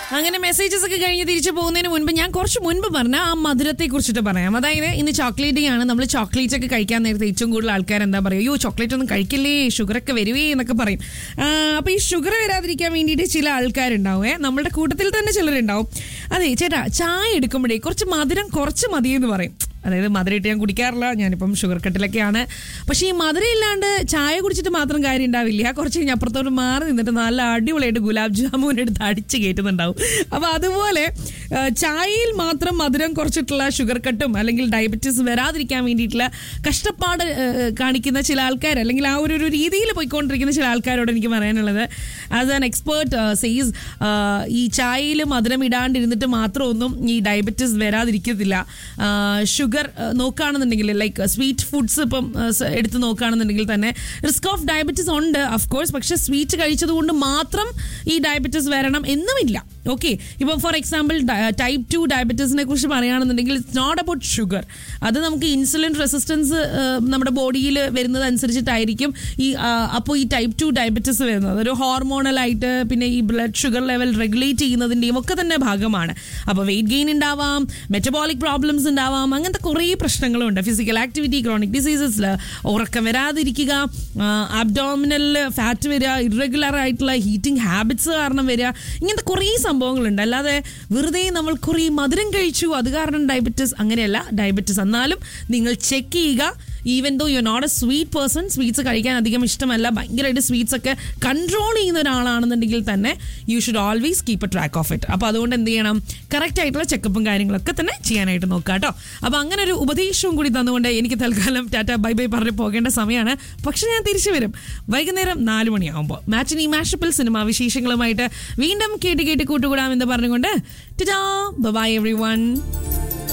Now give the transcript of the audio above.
അങ്ങനെ മെസ്സേജസ് ഒക്കെ കഴിഞ്ഞ് തിരിച്ചു പോകുന്നതിന് മുൻപ് ഞാൻ കുറച്ച് മുൻപ് പറഞ്ഞ ആ മധുരത്തെ കുറിച്ചിട്ട് പറയാം അതായത് ഇന്ന് ചോക്ലേറ്റ് ഡേ ആണ് നമ്മൾ ചോക്ലേറ്റ്സ് ഒക്കെ കഴിക്കാൻ നേരത്തെ ഏറ്റവും കൂടുതൽ ആൾക്കാർ എന്താ പറയുക അയ്യോ ചോക്ലേറ്റ് ഒന്നും കഴിക്കില്ലേ ഷുഗറൊക്കെ വരുവേ എന്നൊക്കെ പറയും ആ, അപ്പൊ ഈ ഷുഗർ വരാതിരിക്കാൻ വേണ്ടിയിട്ട് ചില ആൾക്കാരുണ്ടാവേ നമ്മളുടെ കൂട്ടത്തിൽ തന്നെ ചിലരുണ്ടാവും അതെ ചേട്ടാ ചായ എടുക്കുമ്പോഴേ കുറച്ച് മധുരം കുറച്ച് മതി എന്ന് പറയും അതായത് മധുരം ഇട്ട് ഞാൻ കുടിക്കാറില്ല ഞാനിപ്പം ഷുഗർ കട്ടിലൊക്കെയാണ് പക്ഷേ ഈ മധുരം ഇല്ലാണ്ട് ചായ കുടിച്ചിട്ട് മാത്രം കാര്യം ഉണ്ടാവില്ല കുറച്ച് കഴിഞ്ഞ് അപ്പുറത്തോട്ട് മാറി നിന്നിട്ട് നല്ല അടിപൊളിയായിട്ട് ഗുലാബ് ജാമുൻ എടുത്ത് അടിച്ച് കയറ്റുന്നുണ്ടാവും അപ്പോൾ അതുപോലെ ആ, ചായയിൽ മാത്രം മധുരം കുറച്ചിട്ടുള്ള ഷുഗർ കട്ടും അല്ലെങ്കിൽ ഡയബറ്റീസ് വരാതിരിക്കാൻ വേണ്ടിയിട്ടുള്ള കഷ്ടപ്പാട് ആ, കാണിക്കുന്ന ചില ആൾക്കാർ അല്ലെങ്കിൽ ആ ഒരു ഒരു രീതിയിൽ പോയിക്കൊണ്ടിരിക്കുന്ന ചില ആൾക്കാരോട് എനിക്ക് പറയാനുള്ളത് ആസ് ആൻ എക്സ്പേർട്ട് സെയ്സ് ഈ ചായയിൽ മധുരം ഇടാണ്ടിരുന്നിട്ട് മാത്രമൊന്നും ഈ ഡയബറ്റീസ് വരാതിരിക്കത്തില്ല ഷുഗർ നോക്കുകയാണെന്നുണ്ടെങ്കിൽ ലൈക്ക് സ്വീറ്റ് ഫുഡ്സ് ഇപ്പം ആ, സ- എടുത്ത് നോക്കുകയാണെന്നുണ്ടെങ്കിൽ തന്നെ റിസ്ക് ഓഫ് ഡയബറ്റീസ് ഉണ്ട് അഫ് കോഴ്സ് പക്ഷെ സ്വീറ്റ് കഴിച്ചത് കൊണ്ട് മാത്രം ഈ ഡയബറ്റീസ് വരണം എന്നുമില്ല ഓക്കെ ഇപ്പം ഫോർ എക്സാമ്പിൾ ടൈപ്പ് ടു ഡയബറ്റീസിനെ കുറിച്ച് പറയുകയാണെന്നുണ്ടെങ്കിൽ ഇറ്റ്സ് നോട്ട് അബൌട്ട് ഷുഗർ അത് നമുക്ക് ഇൻസുലിൻ റെസിസ്റ്റൻസ് നമ്മുടെ ബോഡിയിൽ വരുന്നത് അനുസരിച്ചിട്ടായിരിക്കും ഈ അപ്പോൾ ഈ ടൈപ്പ് ടു ഡയബറ്റീസ് വരുന്നത് ഒരു ഹോർമോണലായിട്ട് പിന്നെ ഈ ബ്ലഡ് ഷുഗർ ലെവൽ റെഗുലേറ്റ് ചെയ്യുന്നതിൻ്റെയും ഒക്കെ തന്നെ ഭാഗമാണ് അപ്പോൾ വെയിറ്റ് ഗെയിൻ ഉണ്ടാവാം മെറ്റബോളിക് പ്രോബ്ലംസ് ഉണ്ടാവാം അങ്ങനത്തെ കുറേ പ്രശ്നങ്ങളുണ്ട് ഫിസിക്കൽ ആക്ടിവിറ്റി ക്രോണിക് ഡിസീസസിൽ ഉറക്കം വരാതിരിക്കുക അബ്ഡോമിനലിൽ ഫാറ്റ് വരിക ഇറഗുലർ ആയിട്ടുള്ള ഹീറ്റിംഗ് ഹാബിറ്റ്സ് കാരണം വരിക ഇങ്ങനത്തെ കുറേ സംഭവങ്ങളുണ്ട് അല്ലാതെ വെറുതെ നമ്മൾ കുറേ മധുരം കഴിച്ചു അത് കാരണം ഡയബറ്റിസ് അങ്ങനെയല്ല ഡയബറ്റിസ് എന്നാലും നിങ്ങൾ ചെക്ക് ചെയ്യുക even though you not a sweet person sweets കഴിക്കാൻ അധികം ഇഷ്ടമല്ല ഭയങ്കരമായിട്ട് സ്വീറ്റ്സ് ഒക്കെ കൺട്രോൾ ചെയ്യുന്ന ഒരാളാണെന്നുണ്ടെങ്കിൽ തന്നെ you should always keep a track of it അപ്പോൾ അതുകൊണ്ട് എന്ത് ചെയ്യണം കറക്റ്റ് ആയിട്ടുള്ള ചെക്കപ്പും കാര്യങ്ങളൊക്കെ തന്നെ ചെയ്യാനായിട്ട് നോക്കുക കേട്ടോ അപ്പോൾ അങ്ങനെ ഒരു ഉപദേശവും കൂടി തന്നുകൊണ്ട് എനിക്ക് തൽക്കാലം ടാറ്റ ബൈ ബൈ പറഞ്ഞ് പോകേണ്ട സമയമാണ് പക്ഷെ ഞാൻ തിരിച്ചു വരും വൈകുന്നേരം നാല് മണിയാകുമ്പോൾ മാച്ചിനി മാഷപ്പിൽ സിനിമ വിശേഷങ്ങളുമായിട്ട് വീണ്ടും കേട്ട് കേട്ട് കൂട്ടുകൂടാമെന്ന് പറഞ്ഞുകൊണ്ട് ടാ ബൈ എവറി വൺ